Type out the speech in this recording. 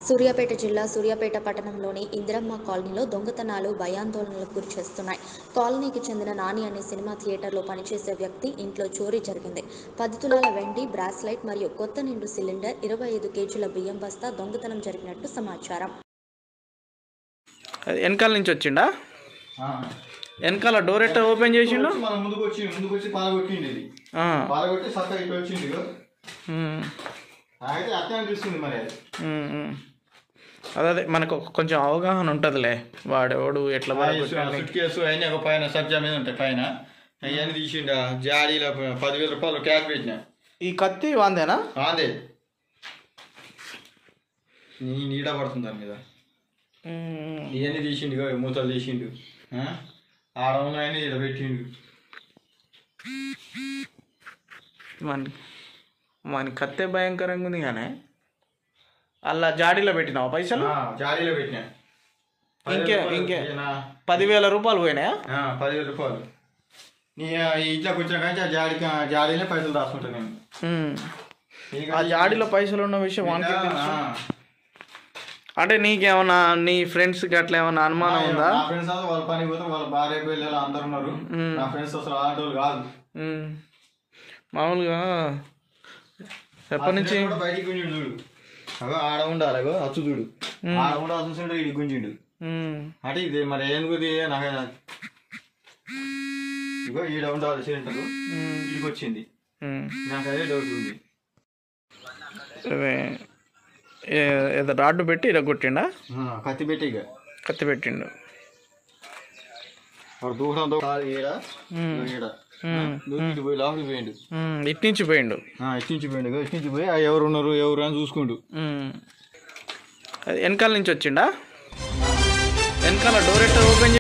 సూర్యాపేట జిల్లా సూర్యాపేట పట్టణంలోని ఇందిరమ్మ కాలనీలో దొంగతనాలు భయాందోళనలకు గురి చేస్తున్నాయి కాలనీకి చెందిన నాని అనే సినిమా థియేటర్లో పనిచేసే వ్యక్తి ఇంట్లో చోరీ జరిగింది పది తులాల వెండి బ్రాస్లైట్ మరియు కొత్త నిండు సిలిండర్ ఇరవై ఐదు కేజీల బియ్యం బస్తా దొంగతనం జరిగినట్టు సమాచారం అది వెనకాల నుంచి వచ్చిండా వెనకాల డోర్ ఎట్ట ఓపెన్ చేసిండు వచ్చి మన ముందుకు వచ్చి ముందుకు వచ్చి పాలగొట్టింది ఇది ఆ, పాలగొట్టి సక్క ఇటు వచ్చింది ఇగో. ఉమ్, నాకైతే అట్లా అనిపిస్తుంది మరి అది ఉమ్, ఉమ్. అదే అదే మనకు ఒక కొంచెం అవగాహన ఉంటుందిలే వాడెవడు ఎట్లా పడగొట్టాడు. సుట్ కేసు అయినా ఒక పైన సబ్జా మీద ఉంటాయి పైన అవన్నీ తీసిండు ఆ జాడీలో పదివేల రూపాయలు క్యాక్ పెట్టిన ఈ కత్తి వాందేనా ఆందే నీ నీడ పడుతుంది దాని మీద ఉమ్, ఇవన్నీ తీసిండు ఇగో ఈ మూతలు తీసిండు ఆ? ఆడ ఉన్నాయని ఇక్కడ పెట్టిండు మన మన కత్తే భయంకరంగా ఉంది కానీ అలా జాడీలో పెట్టినావా పైసలు ఆ, జాడీలో పెట్టిన ఇంకే పదివేల ఇంకే రూపాయలు ఈయన, పదివేల రూపాయలు పోయినాయా ఆ, పదివేల రూపాయలు నీ ఆ, ఈ ఇంట్లోకి వచ్చిన కానీ ఆ జాడీకి ఆ జాడీలో పైసలు రాసుకుంటాను నేను ఉమ్. నీకు ఆ జాడీలో పైసలు ఉన్న విషయం వానికి ఆ, తెలుసు. ఆ. అంటే నీకేమన్నా నీ ఫ్రెండ్స్ కి అట్లా ఏమన్నా అనుమానం ఉందా నా ఫ్రెండ్స్ అసలు వాళ్ళ పని పోతే వాళ్ళ భార్య పిల్లలు అందరు ఉన్నారు నా ఫ్రెండ్స్ అసలు అలాంటి వాళ్ళు కాదు ఉమ్. మామూలుగా ఎప్పటి నుంచి ఆ కూడా బయటికి గుంజిండు చూడు అగో ఆడ ఉండాలి అగో అచ్చు చూడు ఆడ ఉండాల్సి చూసిండు ఇది గుంజిండు ఉమ్. అంటే ఇది మరి ఎందుకు ఇది నాకు ఇగో ఈడ ఉండాలి సిలిండర్ ఉమ్. ఇదికి వచ్చింది ఉమ్. నాకు అదే డౌట్ ఉంది అదే ఏ- ఏదో రాడ్డు పెట్టి ఇలా కొట్టిండా ఆ, కత్తి పెట్టి ఇక కత్తి పెట్టిండు వాడు దూరం దూరం ఈడ ఉమ్. ఇగో ఈడ ఉమ్. దూకి ఇటు పోయి లోపలికి పోయిండు ఉమ్. ఇటు నుంచి పోయిండు ఆ, ఇటు నుంచి పోయిండు ఇగో ఇటు నుంచి పోయి ఆ ఎవరు ఉన్నారు ఎవరు అని చూసుకుంటూ ఉమ్. అది వెనకాల నుంచి వచ్చిండా వెనకాల డోర్ ఎట్ట ఓపెన్